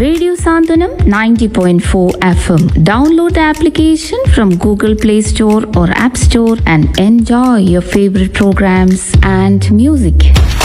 Radio Sandhanam 90.4 FM. Download the application from Google Play Store or App Store and enjoy your favorite programs and music.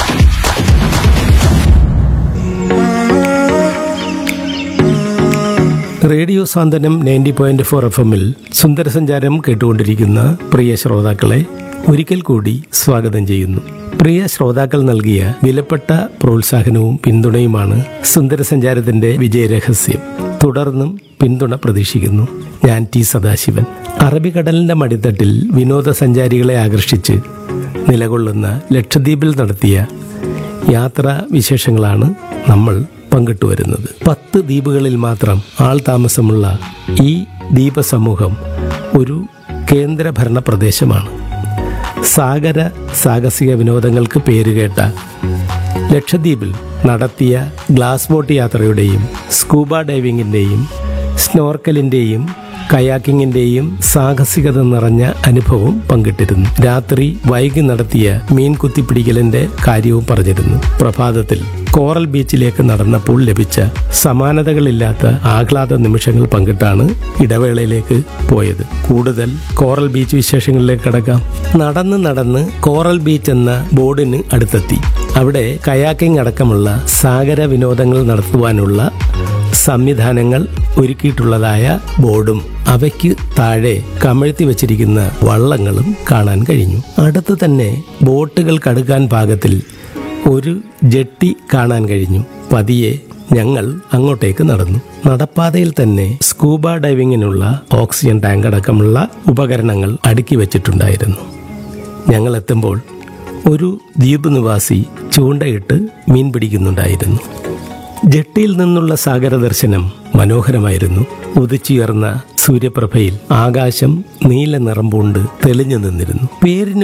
Radio Santhwanam ninety point four F എമ്മിൽ സുന്ദരസഞ്ചാരം കേട്ടുകൊണ്ടിരിക്കുന്ന പ്രിയ ശ്രോതാക്കളെ ഒരിക്കൽ കൂടി സ്വാഗതം ചെയ്യുന്നു പ്രിയ ശ്രോതാക്കൾ നൽകിയ വിലപ്പെട്ട പ്രോത്സാഹനവും പിന്തുണയുമാണ് സുന്ദരസഞ്ചാരത്തിന്റെ വിജയരഹസ്യം തുടർന്നും പിന്തുണ പ്രതീക്ഷിക്കുന്നു ഞാൻ ടി സദാശിവൻ അറബിക്കടലിന്റെ മടിത്തട്ടിൽ വിനോദസഞ്ചാരികളെ ആകർഷിച്ച് നിലകൊള്ളുന്ന ലക്ഷദ്വീപിൽ നടത്തിയ യാത്രാ വിശേഷങ്ങളാണ് നമ്മൾ പങ്കിട്ടുവരുന്നത് പത്ത് ദ്വീപുകളിൽ മാത്രം ആൾ താമസമുള്ള ഈ ദ്വീപസമൂഹം ഒരു കേന്ദ്രഭരണ പ്രദേശമാണ് സാഗര സാഹസിക വിനോദങ്ങൾക്ക് പേരുകേട്ട ലക്ഷദ്വീപിൽ നടത്തിയ ഗ്ലാസ് ബോട്ട് യാത്രയുടെയും സ്കൂബ ഡൈവിങ്ങിൻ്റെയും സ്നോർക്കലിൻ്റെയും കയാക്കിങ്ങിൻ്റെയും സാഹസികത നിറഞ്ഞ അനുഭവം പങ്കിട്ടിരുന്നു രാത്രി വൈകി നടത്തിയ മീൻ കുത്തിപ്പിടിക്കലിന്റെ കാര്യവും പറഞ്ഞിരുന്നു പ്രഭാതത്തിൽ കോറൽ ബീച്ചിലേക്ക് നടന്നപ്പോൾ ലഭിച്ച സമാനതകളില്ലാത്ത ആഹ്ലാദ നിമിഷങ്ങൾ പങ്കിട്ടാണ് ഇടവേളയിലേക്ക് പോയത് കൂടുതൽ കോറൽ ബീച്ച് വിശേഷങ്ങളിലേക്ക് കടക്കാം നടന്ന് നടന്ന് കോറൽ ബീച്ച് എന്ന ബോർഡിന് അടുത്തെത്തി അവിടെ കയാക്കിംഗ് അടക്കമുള്ള സാഗര വിനോദങ്ങൾ നടത്തുവാനുള്ള സംവിധാനങ്ങൾ ഒരുക്കിയിട്ടുള്ളതായ ബോർഡും അവയ്ക്ക് താഴെ കമഴ്ത്തി വച്ചിരിക്കുന്ന വള്ളങ്ങളും കാണാൻ കഴിഞ്ഞു അടുത്ത് തന്നെ ബോട്ടുകൾ കടുക്കാൻ പാകത്തിൽ ഒരു ജെട്ടി കാണാൻ കഴിഞ്ഞു പതിയെ ഞങ്ങൾ അങ്ങോട്ടേക്ക് നടന്നു നടപ്പാതയിൽ തന്നെ സ്കൂബ ഡൈവിങ്ങിനുള്ള ഓക്സിജൻ ടാങ്ക് അടക്കമുള്ള ഉപകരണങ്ങൾ അടുക്കി വെച്ചിട്ടുണ്ടായിരുന്നു ഞങ്ങൾ എത്തുമ്പോൾ ഒരു ദ്വീപ് നിവാസി ചൂണ്ടയിട്ട് മീൻ പിടിക്കുന്നുണ്ടായിരുന്നു ജെട്ടിയിൽ നിന്നുള്ള സാഗര ദർശനം മനോഹരമായിരുന്നു ഉദിച്ചുയർന്ന സൂര്യപ്രഭയിൽ ആകാശം നീല നിറം പൂണ്ട് തെളിഞ്ഞു നിന്നിരുന്നു പേരിന്